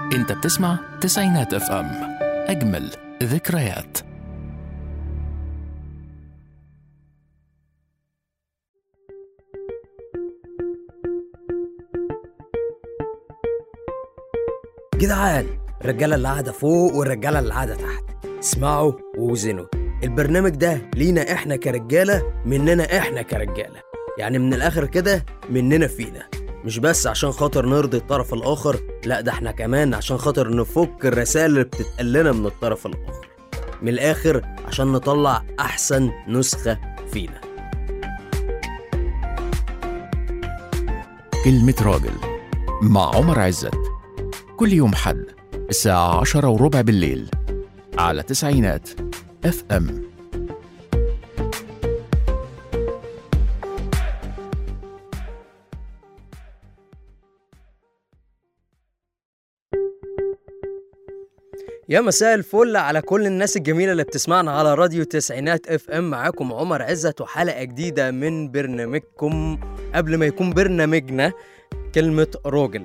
انت بتسمع تسعينات اف ام اجمل ذكريات جدعان الرجاله اللي قاعده فوق والرجاله اللي قاعده تحت اسمعوا ووزنوا البرنامج ده لينا احنا كرجاله مننا احنا كرجاله يعني من الاخر كده مننا فينا مش بس عشان خاطر نرضي الطرف الاخر لا ده احنا كمان عشان خاطر نفك الرسائل اللي بتتقال لنا من الطرف الاخر من الاخر عشان نطلع احسن نسخه فينا كلمة راجل مع عمر عزت كل يوم حد الساعة عشرة وربع بالليل على تسعينات اف ام يا مساء الفل على كل الناس الجميلة اللي بتسمعنا على راديو تسعينات اف ام معاكم عمر عزت وحلقة جديدة من برنامجكم قبل ما يكون برنامجنا كلمة راجل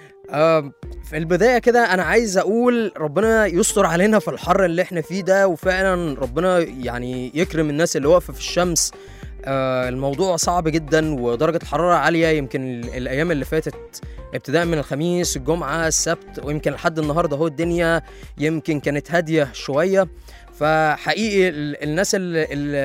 آه في البداية كده أنا عايز أقول ربنا يستر علينا في الحر اللي احنا فيه ده وفعلا ربنا يعني يكرم الناس اللي واقفة في الشمس آه الموضوع صعب جدا ودرجة الحرارة عالية يمكن ال- الأيام اللي فاتت ابتداء من الخميس الجمعة السبت ويمكن لحد النهاردة اهو الدنيا يمكن كانت هادية شوية فحقيقي ال- الناس اللي,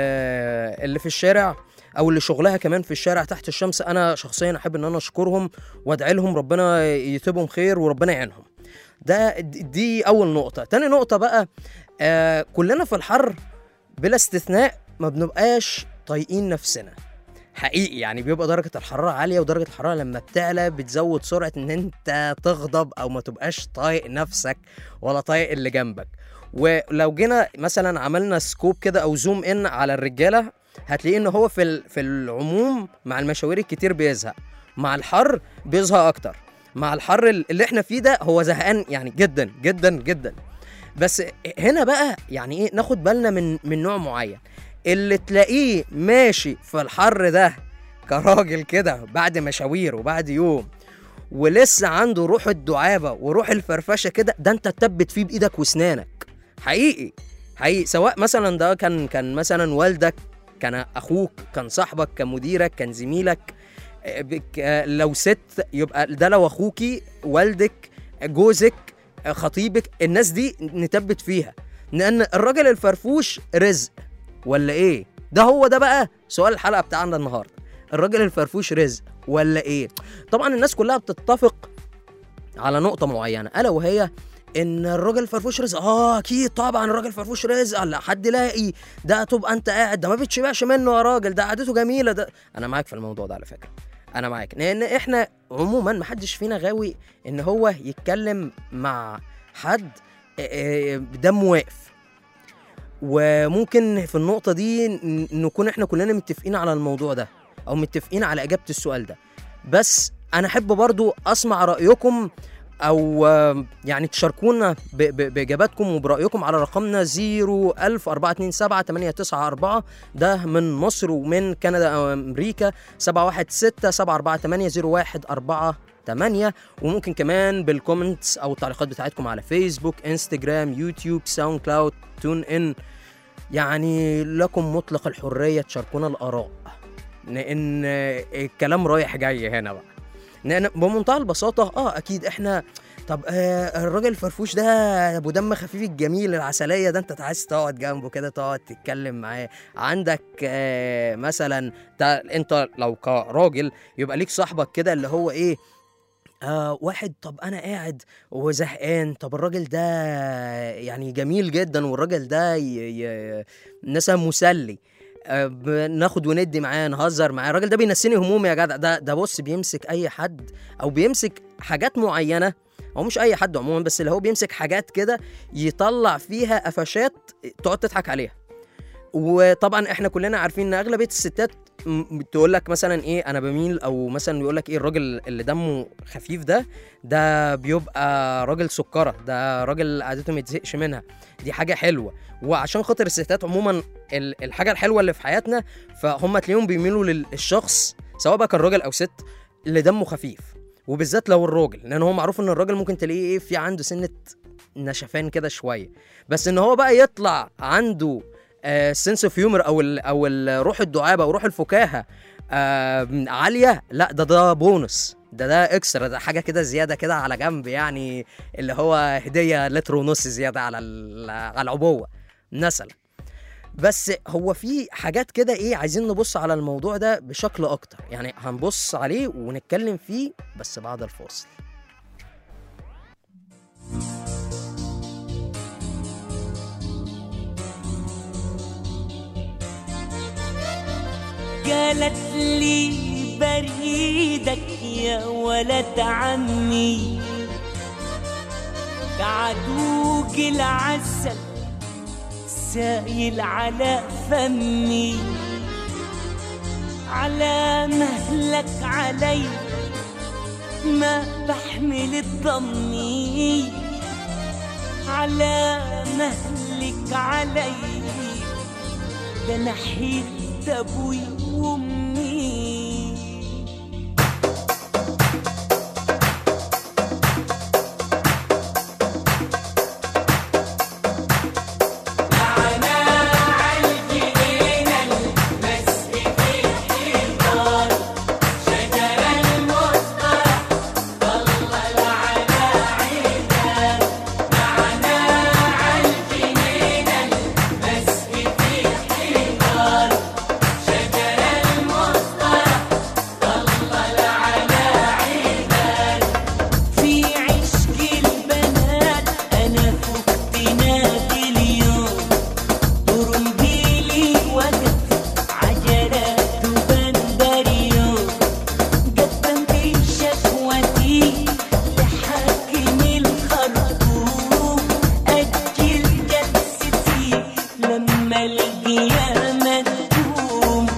اللي في الشارع او اللي شغلها كمان في الشارع تحت الشمس انا شخصيا احب ان انا اشكرهم وادعي لهم ربنا يتوبهم خير وربنا يعينهم ده دي اول نقطه تاني نقطه بقى آه كلنا في الحر بلا استثناء ما بنبقاش طايقين نفسنا حقيقي يعني بيبقى درجة الحرارة عالية ودرجة الحرارة لما بتعلى بتزود سرعة ان انت تغضب او ما تبقاش طايق نفسك ولا طايق اللي جنبك ولو جينا مثلا عملنا سكوب كده او زوم ان على الرجالة هتلاقيه ان هو في ال- في العموم مع المشاوير الكتير بيزهق مع الحر بيزهق اكتر مع الحر اللي احنا فيه ده هو زهقان يعني جدا جدا جدا بس هنا بقى يعني ايه ناخد بالنا من من نوع معين اللي تلاقيه ماشي في الحر ده كراجل كده بعد مشاوير وبعد يوم ولسه عنده روح الدعابه وروح الفرفشه كده ده انت تثبت فيه بايدك واسنانك حقيقي حقيقي سواء مثلا ده كان كان مثلا والدك كان اخوك كان صاحبك كان مديرك كان زميلك آه، بك- آه، لو ست يبقى ده لو اخوكي والدك جوزك آه، خطيبك الناس دي نثبت فيها لان الراجل الفرفوش رزق ولا ايه ده هو ده بقى سؤال الحلقه بتاعنا النهارده الراجل الفرفوش رزق ولا ايه طبعا الناس كلها بتتفق على نقطه معينه الا وهي ان الراجل الفرفوش رزق اه اكيد طبعا الراجل الفرفوش رزق لا حد لاقي ده تبقى انت قاعد ده ما بتشبعش منه يا راجل ده قعدته جميله ده انا معاك في الموضوع ده على فكره انا معاك لان احنا عموما ما حدش فينا غاوي ان هو يتكلم مع حد آه، آه، دمه واقف وممكن في النقطه دي ن- نكون احنا كلنا متفقين على الموضوع ده او متفقين على اجابه السؤال ده بس انا احب برضو اسمع رايكم او آه، يعني تشاركونا ب- ب- باجاباتكم وبرايكم على رقمنا 01427 ده من مصر ومن كندا او امريكا 716 748 0148 وممكن كمان بالكومنتس او التعليقات بتاعتكم على فيسبوك انستجرام يوتيوب ساوند كلاود تون ان يعني لكم مطلق الحريه تشاركونا الاراء لان الكلام رايح جاي هنا بقى لان بمنتهى البساطه اه اكيد احنا طب آه الراجل الفرفوش ده ابو دم خفيف الجميل العسليه ده انت عايز تقعد جنبه كده تقعد تتكلم معاه عندك آه مثلا ده انت لو كراجل يبقى ليك صاحبك كده اللي هو ايه آه واحد طب انا قاعد وزهقان طب الراجل ده يعني جميل جدا والراجل ده ي... ي... مثلا مسلي آه بناخد وندي معاه نهزر معاه الراجل ده بينسيني همومي يا جدع ده ده بص بيمسك اي حد او بيمسك حاجات معينه هو مش اي حد عموما بس اللي هو بيمسك حاجات كده يطلع فيها قفشات تقعد تضحك عليها وطبعا احنا كلنا عارفين ان اغلبيه الستات م- تقول لك مثلا ايه انا بميل او مثلا يقول لك ايه الراجل اللي دمه خفيف ده ده بيبقى راجل سكره ده راجل قعدته ما يتزهقش منها دي حاجه حلوه وعشان خاطر الستات عموما ال- الحاجه الحلوه اللي في حياتنا فهم تلاقيهم بيميلوا للشخص سواء بقى كان راجل او ست اللي دمه خفيف وبالذات لو الراجل لان هو معروف ان الراجل ممكن تلاقيه ايه في عنده سنه نشفان كده شويه بس ان هو بقى يطلع عنده سنس اوف هيومر او ال او ال روح الدعابه او روح الفكاهه آه عاليه لا ده ده بونص ده ده اكسترا ده حاجه كده زياده كده على جنب يعني اللي هو هديه لتر ونص زياده على ال- على العبوه مثلا بس هو في حاجات كده ايه عايزين نبص على الموضوع ده بشكل اكتر يعني هنبص عليه ونتكلم فيه بس بعد الفاصل قالت لي بريدك يا ولد عمي كعدوق العسل سايل على فمي على مهلك علي ما بحمل الضمي على مهلك علي ده نحيت ابوي وامي في عشق البنات انا فقت نادي اليوم طرمبيلي وقف عجلات بندريون قدمت شكوتي لحاكم الخرطوم اجل جلستي لما القيامه تقوم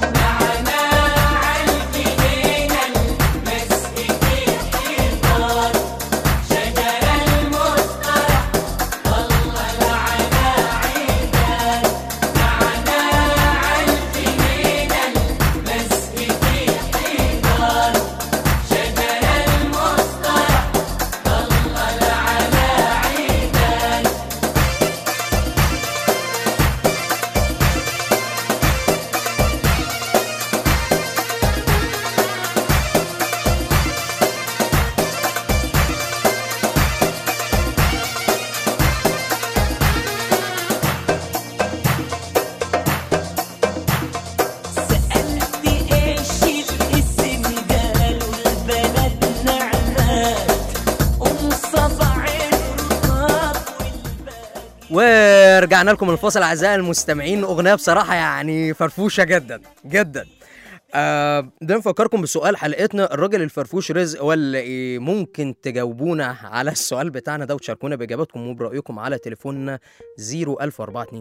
سألت ايش الاسم قالوا البلد نعمات ام صبع الرقاب والباقي ورجعنا لكم من الفاصل اعزائي المستمعين اغنيه بصراحه يعني فرفوشه جدا جدا آه ده نفكركم بسؤال حلقتنا الراجل الفرفوش رزق ولا ايه ممكن تجاوبونا على السؤال بتاعنا ده وتشاركونا باجاباتكم وبرايكم على تليفوننا 01427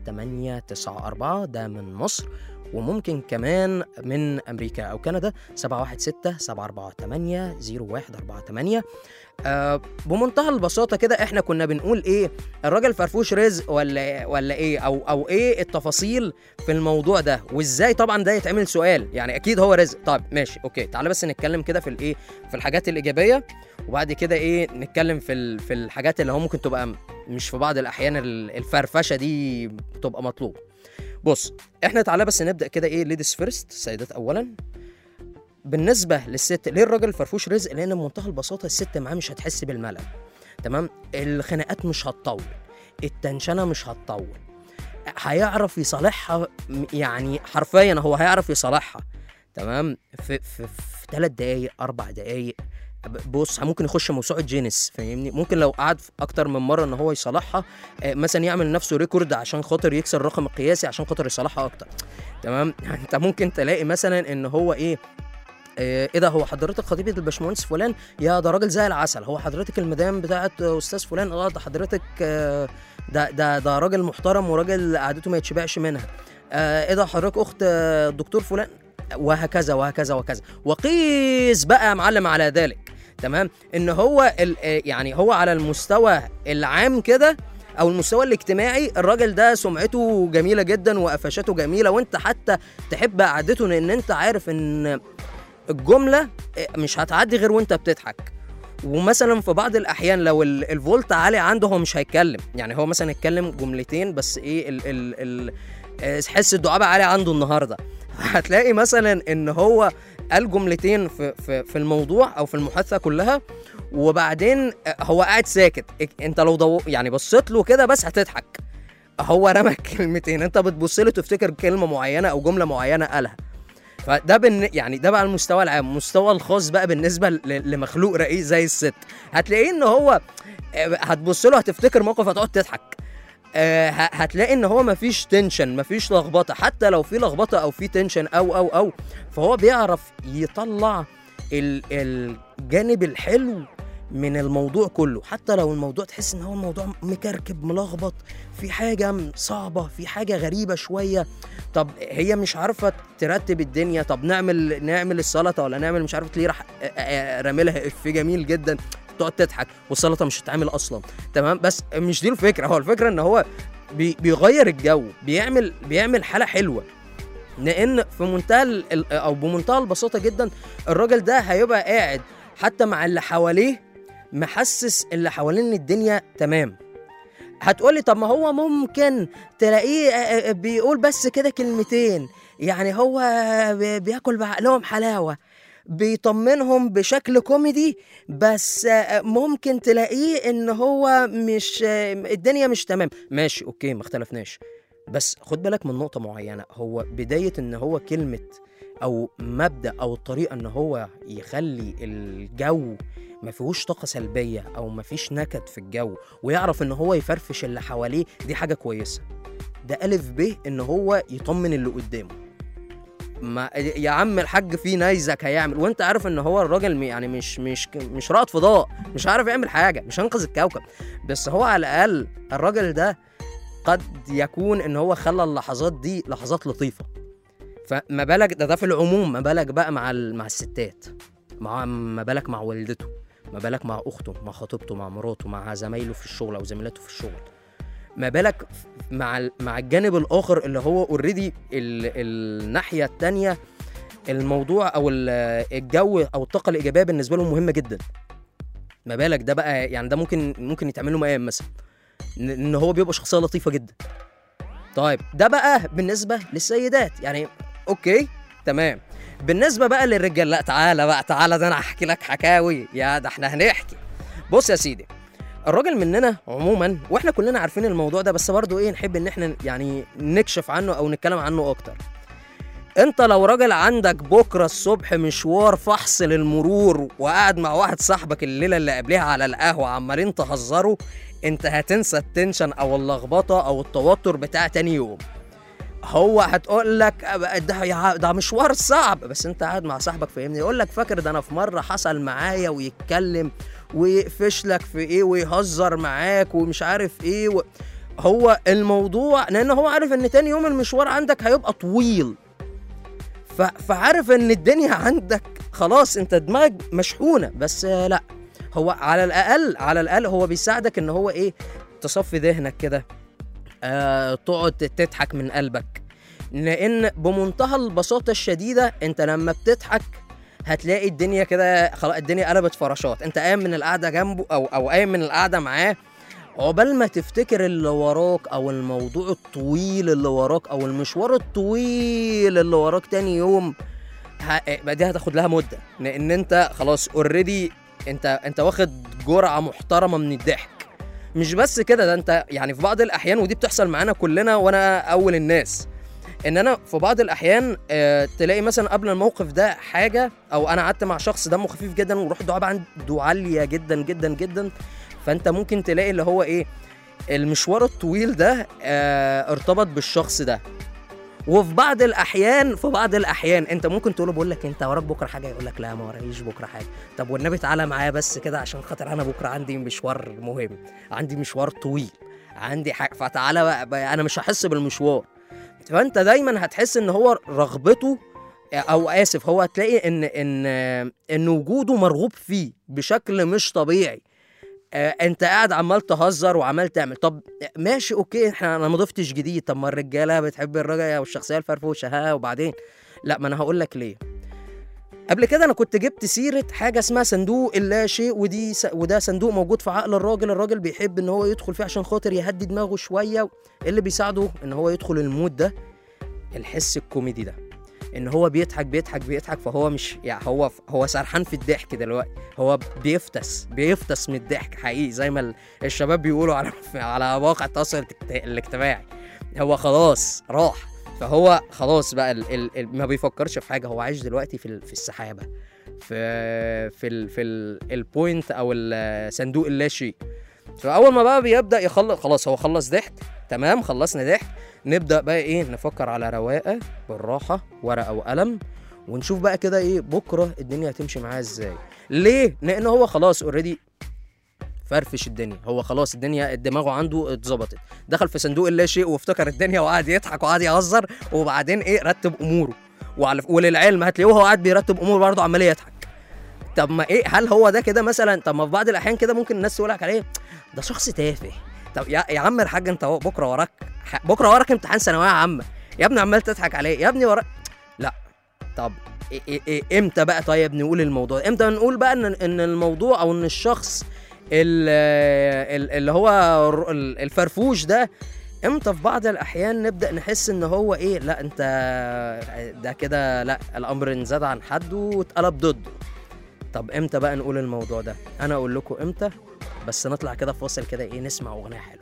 894 ده من مصر وممكن كمان من امريكا او كندا 716 748 0148 آه بمنتهى البساطه كده احنا كنا بنقول ايه الراجل فرفوش رزق ولا ولا ايه او او ايه التفاصيل في الموضوع ده وازاي طبعا ده يتعمل سؤال يعني اكيد هو رزق طيب ماشي اوكي تعالى بس نتكلم كده في الايه في الحاجات الايجابيه وبعد كده ايه نتكلم في ال- في الحاجات اللي هو ممكن تبقى م- مش في بعض الاحيان ال- الفرفشه دي بتبقى مطلوبه بص احنا تعالى بس نبدا كده ايه ليديز فيرست سيدات اولا بالنسبه للست ليه الراجل فرفوش رزق لان بمنتهى البساطه الست معاه مش هتحس بالملل تمام الخناقات مش هتطول التنشنه مش هتطول هيعرف يصالحها م- يعني حرفيا هو هيعرف يصالحها تمام في في في ثلاث دقايق اربع دقايق ب- بص ممكن يخش موسوعه جينيس فاهمني ممكن لو قعد في اكتر من مره ان هو يصالحها آه، مثلا يعمل لنفسه ريكورد عشان خاطر يكسر الرقم القياسي عشان خاطر يصالحها اكتر تمام يعني انت ممكن تلاقي مثلا ان هو ايه آه، ايه ده هو حضرتك خطيبه الباشمهندس فلان يا ده راجل زي العسل هو حضرتك المدام بتاعت استاذ فلان اه ده حضرتك آه، ده ده ده راجل محترم وراجل قعدته ما يتشبعش منها آه، ايه ده حضرتك اخت آه، الدكتور فلان وهكذا وهكذا وهكذا وقيس بقى يا معلم على ذلك تمام ان هو ال- آه، يعني هو على المستوى العام كده او المستوى الاجتماعي الراجل ده سمعته جميله جدا وقفشاته جميله وانت حتى تحب قعدته لان انت عارف ان الجمله مش هتعدي غير وانت بتضحك ومثلا في بعض الاحيان لو ال- الفولت عالي عنده هو مش هيتكلم يعني هو مثلا يتكلم جملتين بس ايه ال ال ال آه، حس الدعابه عالي عنده النهارده هتلاقي مثلا ان هو قال جملتين في في في الموضوع او في المحادثه كلها وبعدين آه، هو قاعد ساكت إك- انت لو ضو يعني بصيت له كده بس هتضحك هو رمى كلمتين انت بتبص له تفتكر كلمه معينه او جمله معينه قالها فده بن... يعني ده بقى المستوى العام المستوى الخاص بقى بالنسبه ل... لمخلوق رقيق زي الست هتلاقيه ان هو آه، هتبص له هتفتكر موقف هتقعد تضحك آه، ه- هتلاقي ان هو مفيش تنشن مفيش لخبطه حتى لو في لخبطه او في تنشن او او او فهو بيعرف يطلع ال... الجانب الحلو من الموضوع كله حتى لو الموضوع تحس ان هو الموضوع مكركب ملخبط في حاجه م- صعبه في حاجه غريبه شويه طب هي مش عارفه ترتب الدنيا طب نعمل نعمل السلطه ولا نعمل مش عارف ليه راح آه، آه، راملها افيه جميل جدا تقعد تضحك والسلطه مش هتتعمل اصلا تمام بس مش دي الفكره هو الفكره ان هو بي بيغير الجو بيعمل بيعمل حاله حلوه لان في منتهى ال- ال- او بمنتهى البساطه جدا الراجل ده هيبقى قاعد حتى مع اللي حواليه محسس اللي حوالين إن الدنيا تمام هتقولي طب ما هو ممكن تلاقيه آه، آه، بيقول بس كده كلمتين يعني هو بي- بياكل بعقلهم حلاوه بيطمنهم بشكل كوميدي بس آه، ممكن تلاقيه ان هو مش آه، الدنيا مش تمام ماشي اوكي ما اختلفناش بس خد بالك من نقطة معينة هو بداية ان هو كلمة او مبدأ او الطريقة ان هو يخلي الجو ما فيهوش طاقة سلبية او ما فيش نكد في الجو ويعرف ان هو يفرفش اللي حواليه دي حاجة كويسة ده ألف ب ان هو يطمن اللي قدامه ما يا عم الحاج في نيزك هيعمل وانت عارف ان هو الراجل م- يعني مش مش مش رائد فضاء مش عارف يعمل حاجه مش هينقذ الكوكب بس هو على الاقل الراجل ده قد يكون ان هو خلى اللحظات دي لحظات لطيفه فما بالك ده ده في العموم ما بالك بقى مع ال- مع الستات مع ما بالك مع والدته ما بالك مع اخته مع خطيبته مع مراته مع زمايله في الشغل او زميلاته في الشغل ما بالك مع ال- مع الجانب الاخر اللي هو اوريدي الناحيه التانية الموضوع او ال- الجو او الطاقه الايجابيه بالنسبه لهم مهمه جدا ما بالك ده بقى يعني ده ممكن ممكن يتعمل له مقام مثلا ان إن هو بيبقى شخصيه لطيفه جدا طيب ده بقى بالنسبه للسيدات يعني اوكي تمام بالنسبه بقى للرجال لا تعالى بقى تعالى ده انا هحكي لك حكاوي يا ده احنا هنحكي بص يا سيدي الراجل مننا عموما واحنا كلنا عارفين الموضوع ده بس برضه ايه نحب ان احنا يعني نكشف عنه او نتكلم عنه اكتر انت لو راجل عندك بكره الصبح مشوار فحص للمرور وقاعد مع واحد صاحبك الليله اللي قبلها على القهوه عمالين تهزروا انت هتنسى التنشن او اللخبطه او التوتر بتاع تاني يوم هو هتقول لك ده يا- ده مشوار صعب بس انت قاعد مع صاحبك فاهمني يقول لك فاكر ده انا في مره حصل معايا ويتكلم ويقفش لك في ايه ويهزر معاك ومش عارف ايه و... هو الموضوع لان هو عارف ان تاني يوم المشوار عندك هيبقى طويل ف... فعارف ان الدنيا عندك خلاص انت دماغك مشحونه بس آه، لا هو على الاقل على الاقل هو بيساعدك ان هو ايه تصفي ذهنك كده آه تقعد تضحك من قلبك لان بمنتهى البساطه الشديده انت لما بتضحك هتلاقي الدنيا كده خلاص الدنيا قلبت فراشات انت قايم من القعده جنبه او او قايم من القعده معاه عقبال ما تفتكر اللي وراك او الموضوع الطويل اللي وراك او المشوار الطويل اللي وراك تاني يوم ه- بقى دي هتاخد لها مده لان انت خلاص اوريدي انت انت واخد جرعه محترمه من الضحك مش بس كده ده انت يعني في بعض الاحيان ودي بتحصل معانا كلنا وانا اول الناس ان انا في بعض الاحيان اه تلاقي مثلا قبل الموقف ده حاجه او انا قعدت مع شخص دمه خفيف جدا وروح الدعابه عنده عاليه جدا جدا جدا فانت ممكن تلاقي اللي هو ايه المشوار الطويل ده اه ارتبط بالشخص ده وفي بعض الاحيان في بعض الاحيان انت ممكن تقول له بقول لك انت وراك بكره حاجه يقول لك لا ما ورايش بكره حاجه طب والنبي تعالى معايا بس كده عشان خاطر انا بكره عندي مشوار مهم عندي مشوار طويل عندي حاجه فتعالى بقى, بقى انا مش هحس بالمشوار فانت دايما هتحس ان هو رغبته او اسف هو هتلاقي ان ان ان وجوده مرغوب فيه بشكل مش طبيعي آه، انت قاعد عمال تهزر وعمال تعمل طب ماشي اوكي احنا انا ما ضفتش جديد طب ما الرجاله بتحب الراجل او الشخصيه الفرفوشه ها وبعدين لا ما انا هقول لك ليه قبل كده انا كنت جبت سيره حاجه اسمها صندوق اللا شيء ودي س... وده صندوق موجود في عقل الراجل الراجل بيحب ان هو يدخل فيه عشان خاطر يهدي دماغه شويه اللي بيساعده ان هو يدخل المود ده الحس الكوميدي ده ان هو بيضحك بيضحك بيضحك فهو مش يعني هو هو سرحان في الضحك دلوقتي هو بيفتس بيفتس من الضحك حقيقي زي ما ال- الشباب بيقولوا على على مواقع التواصل الاجت- الاجتماعي هو خلاص راح فهو خلاص بقى ال ال ال ما بيفكرش في حاجه هو عايش دلوقتي في ال- في السحابه في في ال في ال البوينت او ال- صندوق اللا شيء فاول ما بقى بيبدا يخلص خلاص هو خلص ضحك تمام خلصنا ضحك نبدا بقى ايه نفكر على رواقه بالراحه ورقه وقلم ونشوف بقى كده ايه بكره الدنيا هتمشي معاه ازاي ليه لان هو خلاص اوريدي فرفش الدنيا هو خلاص الدنيا دماغه عنده اتظبطت دخل في صندوق اللا شيء وافتكر الدنيا وقعد يضحك وقعد يهزر وبعدين ايه رتب اموره وعلى وللعلم هتلاقيه وهو قاعد بيرتب اموره برضه عمال يضحك طب ما ايه هل هو ده كده مثلا طب ما في بعض الاحيان كده ممكن الناس تقول لك عليه ده شخص تافه طب يا, يا عم الحاج انت هو بكره وراك ح- بكره وراك امتحان ثانويه عامه يا ابني عمال تضحك عليه يا ابني وراك لا طب إيه إيه إيه امتى بقى طيب نقول الموضوع امتى نقول بقى ان ان الموضوع او ان الشخص ال- ال- اللي هو الر- ال- الفرفوش ده امتى في بعض الاحيان نبدا نحس ان هو ايه لا انت ده كده لا الامر انزاد عن حده واتقلب ضده طب امتى بقى نقول الموضوع ده انا اقول لكم امتى بس نطلع كده في فاصل كده ايه نسمع اغنيه حلوه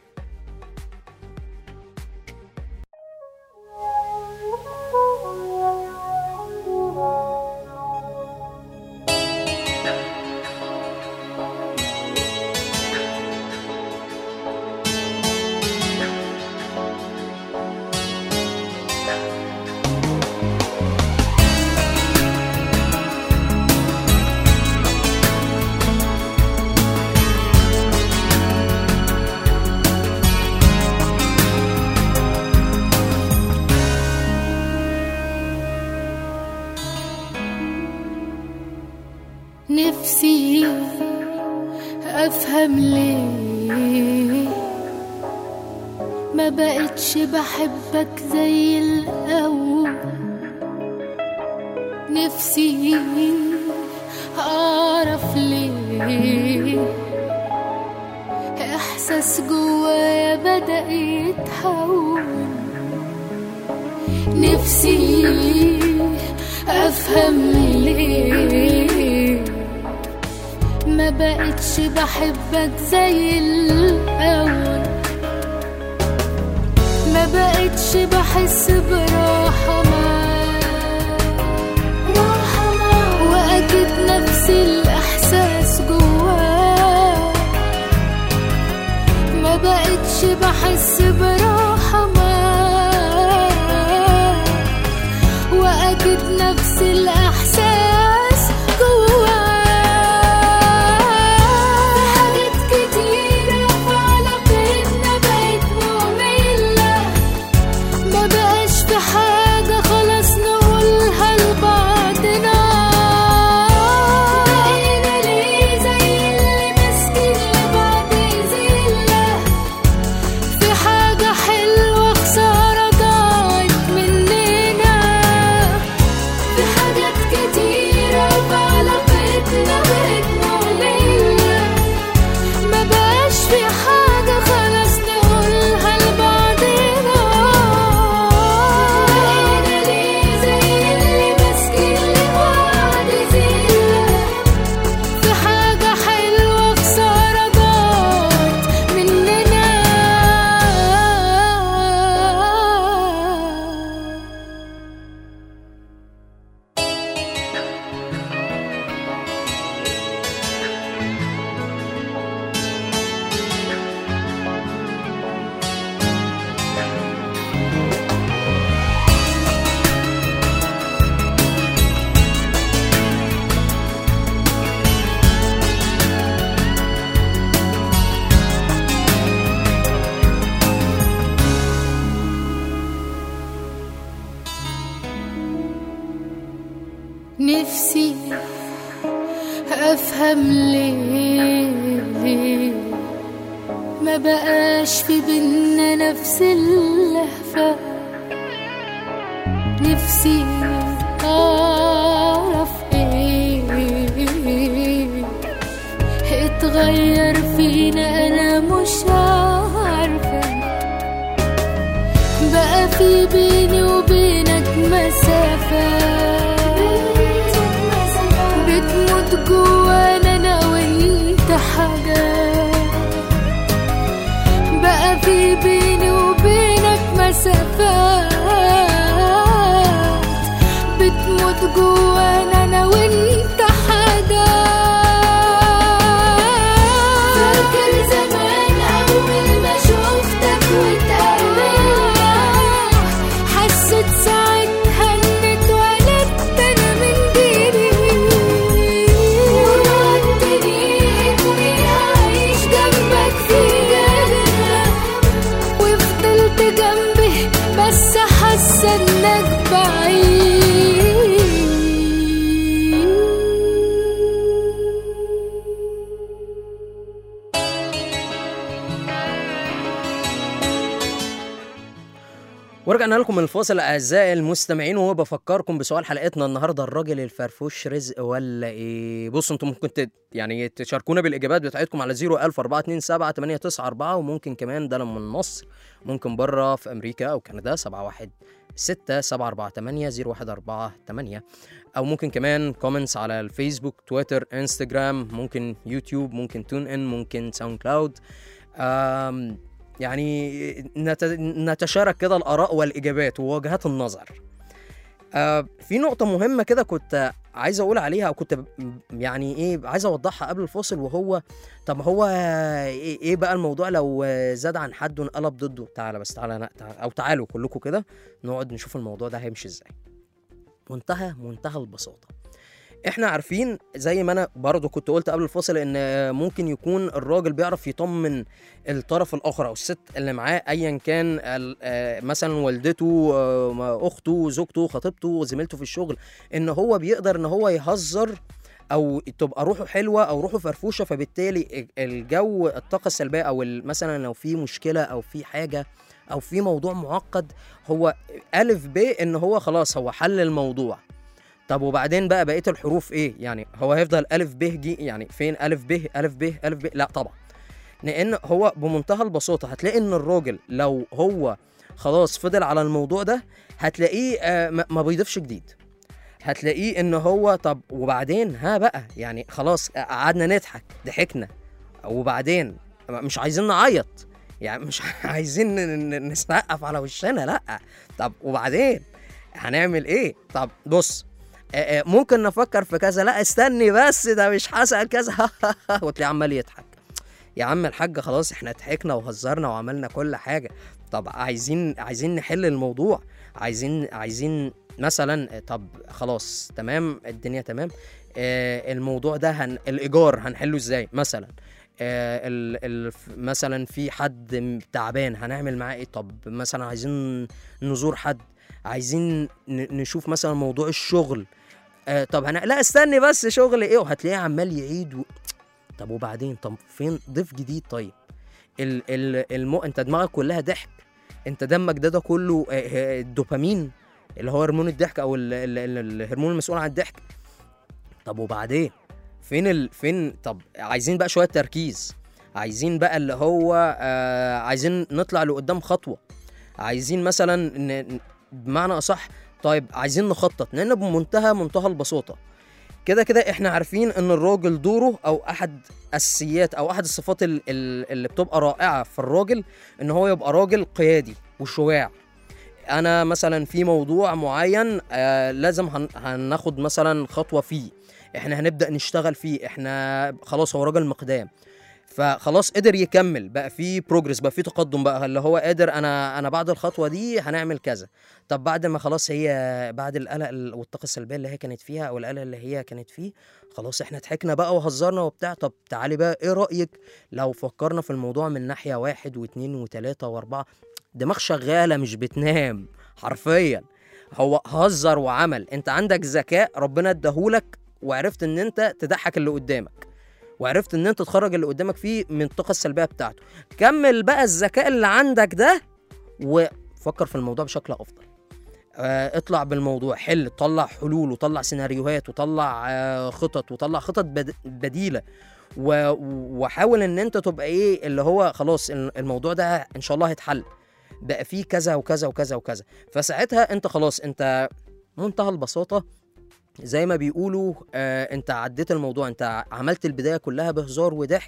نفسي افهم ليه ما بقتش بحبك زي الاول نفسي اعرف ليه احساس جوايا بدا يتحول نفسي افهم ليه ما بقتش بحبك زي الاول ما بقتش بحس براحة معاك راحة معاك واكيد نفس الاحساس جواك ما بقتش بحس براحة معاك واكيد نفس الاحساس جواك حاجات كتيرة في علاقتنا بقت مملة ما بقاش في حاجة خلاص نقولها لبعضنا بقينا ليه زي اللي ماسكين لبعض زلة في حاجة حلوة خسارة ضاعت مننا في حاجات كتيرة في علاقتنا بقت مملة ما بقاش في حاجة خلاص نقولها لبعضنا بقينا ليه زي اللي ماسكين لبعض زلة في حاجة حلوة خسارة ضاعت مننا نفسي افهم ليه ما بقاش في بينا نفس اللهفة نفسي اعرف اتغير فينا انا مش عارفة بقى في بيني وبينك مسافة بتموت جوانا انا وانت حاجة بقى في بيني وبينك مسافات بتموت جوانا انا وانت حاجة فاكر زمان اول ما شفتك واتقابلنا حسيت ساعتها اني اتولدت انا من جديد ووعدتني اني هعيش جنبك في جنة وفضلت جنبي بس حاسه انك بعيد ورجعنا لكم من الفاصل اعزائي المستمعين وبفكركم بسؤال حلقتنا النهارده الراجل الفرفوش رزق ولا ايه بصوا انتم ممكن تت يعني تشاركونا بالاجابات بتاعتكم على 01427 وممكن كمان ده من مصر ممكن بره في امريكا او كندا 71 6 748 0148 او ممكن كمان كومنتس على الفيسبوك تويتر انستجرام ممكن يوتيوب ممكن تون ان ممكن ساوند كلاود آم، يعني نت- نتشارك كده الآراء والإجابات ووجهات النظر آه في نقطة مهمة كده كنت عايز أقول عليها أو كنت ب- يعني إيه عايز أوضحها قبل الفاصل وهو طب هو إيه, إيه بقى الموضوع لو زاد عن حد وانقلب ضده تعالى بس تعالى نا- تعالى أو تعالوا كلكم كده نقعد نشوف الموضوع ده هيمشي إزاي منتهى منتهى البساطة احنا عارفين زي ما انا برضو كنت قلت قبل الفاصل ان ممكن يكون الراجل بيعرف يطمن الطرف الاخر او الست اللي معاه ايا كان ال- آه، مثلا والدته آه، اخته زوجته خطيبته زميلته في الشغل ان هو بيقدر ان هو يهزر او تبقى روحه حلوه او روحه فرفوشه فبالتالي الجو الطاقه السلبيه او ال- مثلا لو في مشكله او في حاجه او في موضوع معقد هو الف ب ان هو خلاص هو حل الموضوع طب وبعدين بقى بقيه الحروف ايه يعني هو هيفضل الف ب ج يعني فين الف ب الف ب الف ب لا طبعا لان هو بمنتهى البساطه هتلاقي ان الراجل لو هو خلاص فضل على الموضوع ده هتلاقيه آه، ما ما بيضيفش جديد هتلاقيه ان هو طب وبعدين ها بقى يعني خلاص قعدنا نضحك ضحكنا وبعدين مش عايزين نعيط يعني مش عايزين ن- ن- نسقف على وشنا لا طب وبعدين هنعمل ايه طب بص آه، آه، ممكن نفكر في كذا لا استني بس ده مش حصل كذا وتلاقيه عمال يضحك يا عم الحاج خلاص احنا ضحكنا وهزرنا وعملنا كل حاجه طب عايزين عايزين نحل الموضوع عايزين عايزين مثلا طب خلاص تمام الدنيا تمام آه الموضوع ده هن الايجار هنحله ازاي مثلا آه ال ال مثلا في حد م- تعبان هنعمل معاه ايه طب مثلا عايزين نزور حد عايزين ن- نشوف مثلا موضوع الشغل آه طب هن... لا استني بس شغل ايه وهتلاقيه عمال يعيد و... طب وبعدين طب فين ضيف جديد طيب ال ال المو... انت دماغك كلها ضحك انت دمك ده ده كله آه، آه، الدوبامين اللي هو هرمون الضحك او ال ال ال الهرمون المسؤول عن الضحك طب وبعدين فين ال فين طب عايزين بقى شويه تركيز عايزين بقى اللي هو آه عايزين نطلع لقدام خطوه عايزين مثلا ن... ن- بمعنى اصح طيب عايزين نخطط لان بمنتهى منتهى البساطه كده كده احنا عارفين ان الراجل دوره او احد اساسيات او احد الصفات ال- ال- اللي بتبقى رائعه في الراجل ان هو يبقى راجل قيادي وشجاع انا مثلا في موضوع معين آه لازم هن- هناخد مثلا خطوه فيه احنا هنبدا نشتغل فيه احنا خلاص هو راجل مقدام فخلاص قدر يكمل بقى في بروجرس بقى في تقدم بقى اللي هو قادر انا انا بعد الخطوه دي هنعمل كذا طب بعد ما خلاص هي بعد القلق ال- والطاقه السلبيه اللي هي كانت فيها او القلق اللي هي كانت فيه خلاص احنا ضحكنا بقى وهزرنا وبتاع طب تعالي بقى ايه رايك لو فكرنا في الموضوع من ناحيه واحد واثنين وثلاثه واربعه دماغ شغاله مش بتنام حرفيا هو هزر وعمل انت عندك ذكاء ربنا اداهولك وعرفت ان انت تضحك اللي قدامك وعرفت ان انت تخرج اللي قدامك فيه من الطاقه السلبيه بتاعته كمل بقى الذكاء اللي عندك ده وفكر في الموضوع بشكل افضل آه، اطلع بالموضوع حل طلع حلول وطلع سيناريوهات وطلع آه، خطط وطلع خطط بد- بديله و- وحاول ان انت تبقى ايه اللي هو خلاص ال- الموضوع ده ان شاء الله هيتحل بقى فيه كذا وكذا وكذا وكذا فساعتها انت خلاص انت منتهى البساطه زي ما بيقولوا آه انت عديت الموضوع انت عملت البدايه كلها بهزار وضحك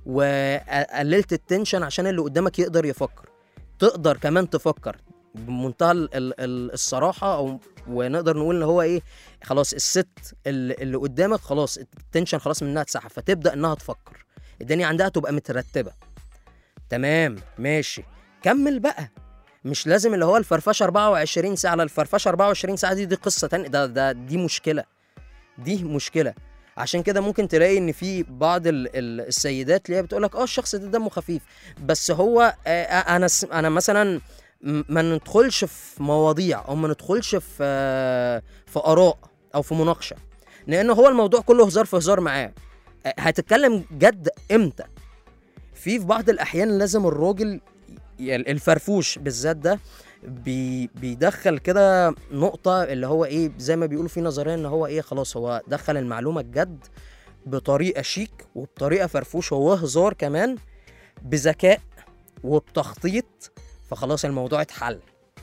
وقللت التنشن عشان اللي قدامك يقدر يفكر تقدر كمان تفكر بمنتهى ال- ال- ال- الصراحه او ونقدر نقول ان هو ايه خلاص الست اللي, اللي قدامك خلاص التنشن خلاص منها اتسحب فتبدا انها تفكر الدنيا عندها تبقى مترتبه تمام ماشي كمل بقى مش لازم اللي هو الفرفشه 24 ساعه على الفرفشه 24 ساعه دي دي قصه تانية ده ده دي مشكله دي مشكله عشان كده ممكن تلاقي ان في بعض ال ال السيدات اللي هي بتقول لك اه الشخص ده دمه خفيف بس هو آه آه، انا س- انا مثلا م- ما ندخلش في مواضيع او ما ندخلش في آه، في اراء او في مناقشه لان هو الموضوع كله هزار في هزار معاه آه، هتتكلم جد امتى في في بعض الاحيان لازم الراجل يعني الفرفوش بالذات ده بي بيدخل كده نقطة اللي هو ايه زي ما بيقولوا في نظرية ان هو ايه خلاص هو دخل المعلومة الجد بطريقة شيك وبطريقة فرفوشة وهزار كمان بذكاء وبتخطيط فخلاص الموضوع اتحل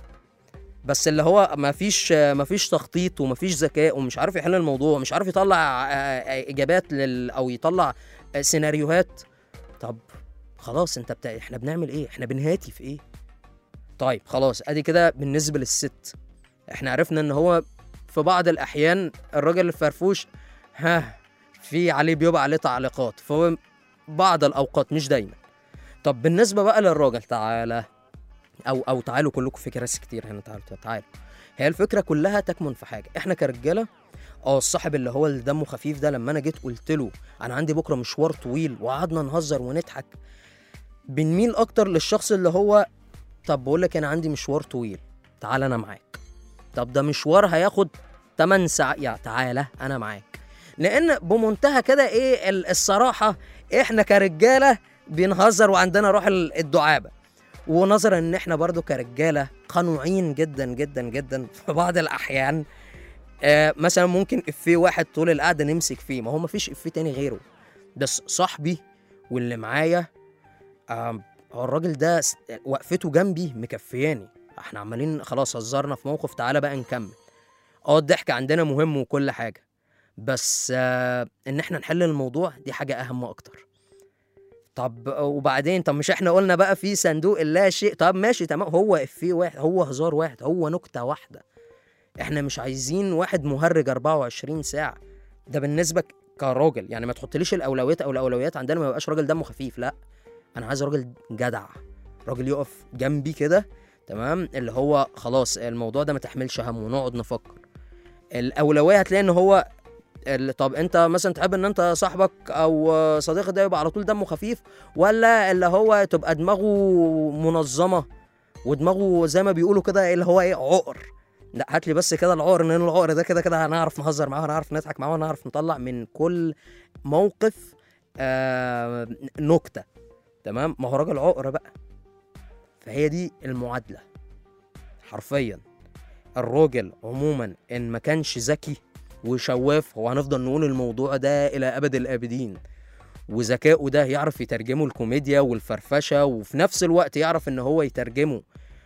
بس اللي هو مفيش مفيش تخطيط ومفيش ذكاء ومش عارف يحل الموضوع ومش عارف يطلع آه، آه، اجابات لل او يطلع آه، سيناريوهات طب خلاص انت بتا... احنا بنعمل ايه احنا بنهاتي في ايه طيب خلاص ادي كده بالنسبه للست احنا عرفنا ان هو في بعض الاحيان الراجل الفرفوش ها في عليه بيبقى عليه تعليقات في بعض الاوقات مش دايما طب بالنسبه بقى للراجل تعالى او او تعالوا كلكم في كراسي كتير هنا تعالوا تعالوا هي الفكره كلها تكمن في حاجه احنا كرجاله اه الصاحب اللي هو اللي دمه خفيف ده لما انا جيت قلت له انا عندي بكره مشوار طويل وقعدنا نهزر ونضحك بنميل اكتر للشخص اللي هو طب بقول لك انا عندي مشوار طويل تعال انا معاك طب ده مشوار هياخد 8 ساعات يا تعالى انا معاك لان بمنتهى كده ايه ال- الصراحه احنا كرجاله بنهزر وعندنا روح ال- الدعابه ونظرا ان احنا برضو كرجاله قنوعين جدا جدا جدا في بعض الاحيان آه مثلا ممكن افيه واحد طول القعده نمسك فيه ما هو مفيش افيه تاني غيره بس صاحبي واللي معايا آم، هو الراجل ده س- وقفته جنبي مكفياني احنا عمالين خلاص هزرنا في موقف تعالى بقى نكمل اه الضحك عندنا مهم وكل حاجه بس آه ان احنا نحل الموضوع دي حاجه اهم اكتر طب وبعدين طب مش احنا قلنا بقى في صندوق اللا شيء طب ماشي تمام هو افيه واحد هو هزار واحد هو نكته واحده احنا مش عايزين واحد مهرج 24 ساعه ده بالنسبه ك- كراجل يعني ما تحطليش الاولويات او الاولويات عندنا ما يبقاش راجل دمه خفيف لا انا عايز راجل جدع راجل يقف جنبي كده تمام اللي هو خلاص الموضوع ده ما تحملش هم ونقعد نفكر الاولويه هتلاقي ان هو ال- طب انت مثلا تحب ان انت صاحبك او صديقك ده يبقى على طول دمه خفيف ولا اللي هو تبقى دماغه منظمه ودماغه زي ما بيقولوا كده اللي هو ايه عقر لا هات لي بس كده العقر لان العقر ده كده كده هنعرف نهزر معاه هنعرف نضحك معاه هنعرف نطلع من كل موقف آه نكته تمام ما هو راجل عقر بقى فهي دي المعادله حرفيا الراجل عموما ان ما كانش ذكي وشواف هو هنفضل نقول الموضوع ده الى ابد الابدين وذكائه ده يعرف يترجمه الكوميديا والفرفشه وفي نفس الوقت يعرف ان هو يترجمه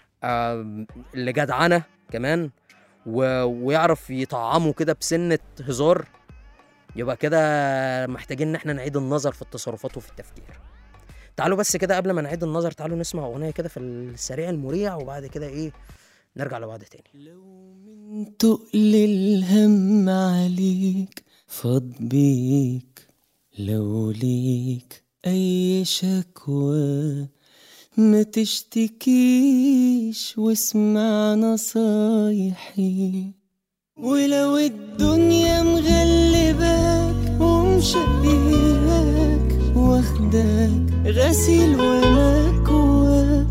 آم، لجدعنه كمان و... ويعرف يطعمه كده بسنه هزار يبقى كده محتاجين ان احنا نعيد النظر في التصرفات وفي التفكير تعالوا بس كده قبل ما نعيد النظر تعالوا نسمع اغنيه كده في السريع المريع وبعد كده ايه نرجع لبعض تاني لو من تقل الهم عليك فاض بيك لو ليك أي شكوى ما تشتكيش واسمع نصايحي ولو الدنيا مغلباك ومشقياك واخداك غسيل ومكواك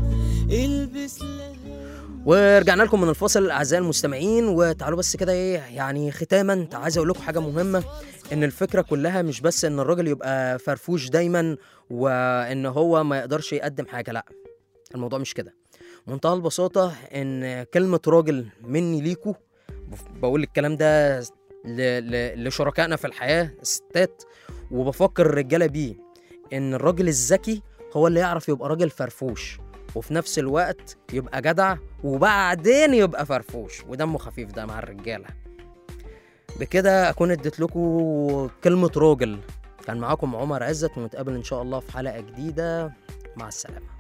البس لها ورجعنا لكم من الفاصل اعزائي المستمعين وتعالوا بس كده ايه يعني ختاما عايز اقول لكم حاجه مهمه ان الفكره كلها مش بس ان الراجل يبقى فرفوش دايما وان هو ما يقدرش يقدم حاجه لا الموضوع مش كده منتهى البساطة إن كلمة راجل مني ليكو بف- بقول الكلام ده ل... ل... لشركائنا في الحياة الستات وبفكر الرجالة بيه إن الراجل الذكي هو اللي يعرف يبقى راجل فرفوش وفي نفس الوقت يبقى جدع وبعدين يبقى فرفوش ودمه خفيف ده مع الرجالة بكده أكون اديت لكم كلمة راجل كان معاكم عمر عزت ونتقابل إن شاء الله في حلقة جديدة مع السلامة